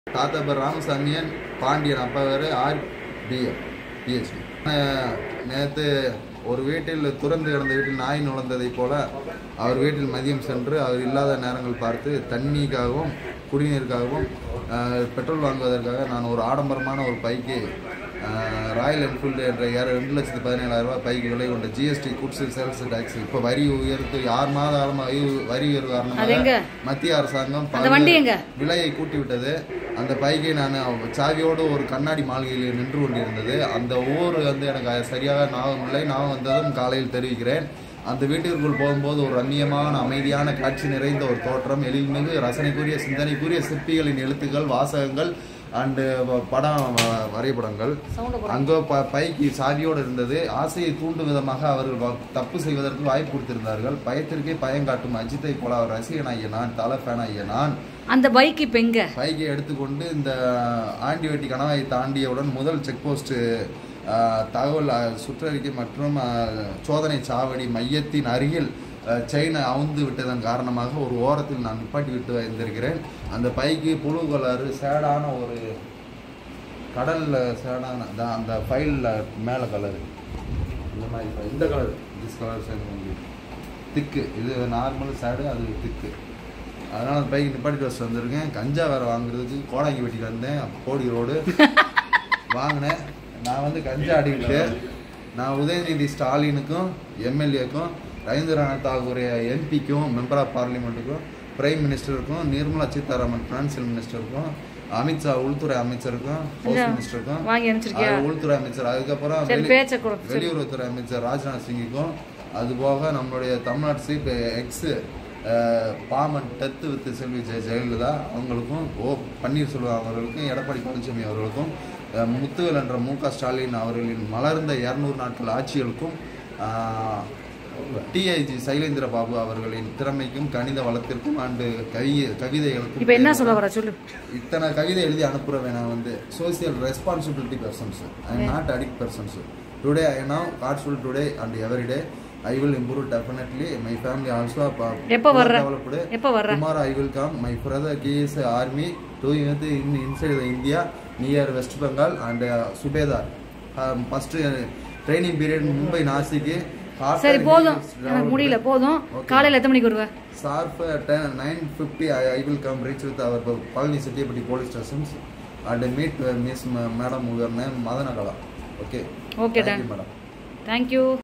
தாத்தா பேர் ராமசாமியன் பாண்டியன் அப்பா பேர் ஆர் பிஎம் பிஹெச்டி நேற்று ஒரு வீட்டில் துறந்து கிடந்த வீட்டில் நாய் நுழைந்ததைப் போல அவர் வீட்டில் மதியம் சென்று அவர் இல்லாத நேரங்கள் பார்த்து தண்ணிக்காகவும் குடிநீருக்காகவும் அஹ், பெட்ரோல் வாங்குவதற்காக நான் ஒரு ஆடம்பரமான ஒரு பைக்கு அஹ், ராயல் என்ஃபீல்டு என்ற ஏற ரெண்டு லட்சத்து பதினேழாயிரம் ரூபாய் பைக்கு விலை கொண்ட ஜிஎஸ்டி குட்ஸ் சேல்ஸ் டாக்ஸ் இப்போ வரி உயர்த்து ஆறு மாத காலமாக வரி- வரி உயர்வு அது எங்க? காரணமாக மத்திய அரசாங்கம் அந்த வண்டி எங்க? விலையை கூட்டி விட்டது அந்த பைக்கை நான் சாவியோடு ஒரு கண்ணாடி மாளிகையில் நின்று கொண்டிருந்தது அந்த ஊர் வந்து எனக்கு சரியாக ஞாபகம் இல்லை நான் வந்ததும் காலையில் தெரிவிக்கிறேன் அந்த வீட்டிற்குள் போகும்போது ஒரு ரம்மியமான அமைதியான காட்சி நிறைந்த ஒரு தோற்றம் எழில்மிகு ரசனைக்குரிய சிந்தனைக்குரிய சிற்பிகளின் எழுத்துக்கள் வாசகங்கள் அண்டு படம் வ- வரைபடங்கள் அங்கே ப பைக்கு சாவியோடு இருந்தது ஆசையை தூண்டும் விதமாக அவர்கள் வ- தப்பு செய்வதற்கு வாய்ப்பு கொடுத்திருந்தார்கள் பயத்திற்கே பயம் காட்டும் அஜித்தை போல அவர் ரசிகனாகிய நான் தலை ஃபேனாகிய நான் அந்த பைக் இப்ப எங்க பைக்கை எடுத்துக்கொண்டு இந்த ஆண்டிவெட்டி கணவாயை தாண்டியவுடன் முதல் செக் போஸ்ட் தகவல் அஹ், சுற்றறிக்கை மற்றும் அஹ், சோதனை சாவடி மையத்தின் அருகில் அஹ், செயினை அவுந்து விட்டதன் காரணமாக ஒரு ஓரத்தில் நான் நிப்பாட்டி விட்டு வந்திருக்கிறேன் அந்த பைக்கு புழு கலரு சேடான ஒரு கடல்ல சேடான அந்த- அந்த ஃபைலில் மேலே கலரு இந்த மாதிரி file. இந்த கலர் திஸ் கலர் சேர்ந்து திக்கு இது நார்மல் சேடு அது திக்கு அதனால் அந்த பைக் நிப்பாட்டி வச்சு வந்திருக்கேன் கஞ்சா வேறு வாங்குறதுக்கு கோடாங்கி வெட்டிக்கு வந்தேன் அப்போ கோடி ரோடு வாங்கினேன் நான் வந்து கஞ்சா அடிக்கிட்டு நான் உதயநிதி ஸ்டாலினுக்கும் எம்எல்ஏக்கும் ரவீந்திரநாத் தாகூர் எம்பிக்கும் மெம்பர் ஆஃப் பார்லிமெண்ட்டுக்கும் பிரைம் மினிஸ்டருக்கும் நிர்மலா சீதாராமன் ஃபினான்சியல் மினிஸ்டருக்கும் அமித்ஷா உள்துறை அமைச்சருக்கும் போஸ்ட் மினிஸ்டருக்கும் வாங்கி அனுப்பிச்சிருக்கியா அது உள்துறை அமைச்சர் அதுக்கப்புறம் சரி வெளி- பேச்ச கொடு சரி. வெளியுறவுத்துறை அமைச்சர் ராஜ்நாத் சிங்குக்கும் அதுபோக நம்மளுடைய தமிழ்நாடு சீஃப் எக்ஸ் பாமன் டெத்து வித் செல்வி ஜெய ஜெயலலிதா அவங்களுக்கும் ஓ பன்னீர்செல்வம் அவர்களுக்கும் எடப்பாடி பழனிசாமி அவர்களுக்கும் அஹ், முத்துவேல் என்ற மு க ஸ்டாலின் அவர்களின் மலர்ந்த இரநூறு நாட்கள் ஆட்சிகளுக்கும் டிஐஜி சைலேந்திர பாபு அவர்களின் திறமைக்கும் கணித வளத்திற்கும் அண்டு கவி கவிதைகளுக்கும் இப்ப என்ன சொல்ல வர சொல்லு இத்தனை கவிதை எழுதி அனுப்புறவன் நான் வந்து social responsibility persons I am not addict persons today I now காட்ஸ்ஃபுல் today and every day I will improve definitely my family also எப்ப வர்ற? டெவலப்டு எப்ப வர்ற tomorrow I will come my brother case army doing வந்து in inside the India near West Bengal and subedar first training period Mumbai நாசிக்கு சரி போதும் எனக்கு முடியல போதும் காலையில எத்தனை மணிக்கு வருவ Sharp at 9.50 I, I will come reach with our Palani City police stations and meet uh, Miss Ma- Madam her name Madanakala. Okay. Okay, Thank done. you, madam. Thank you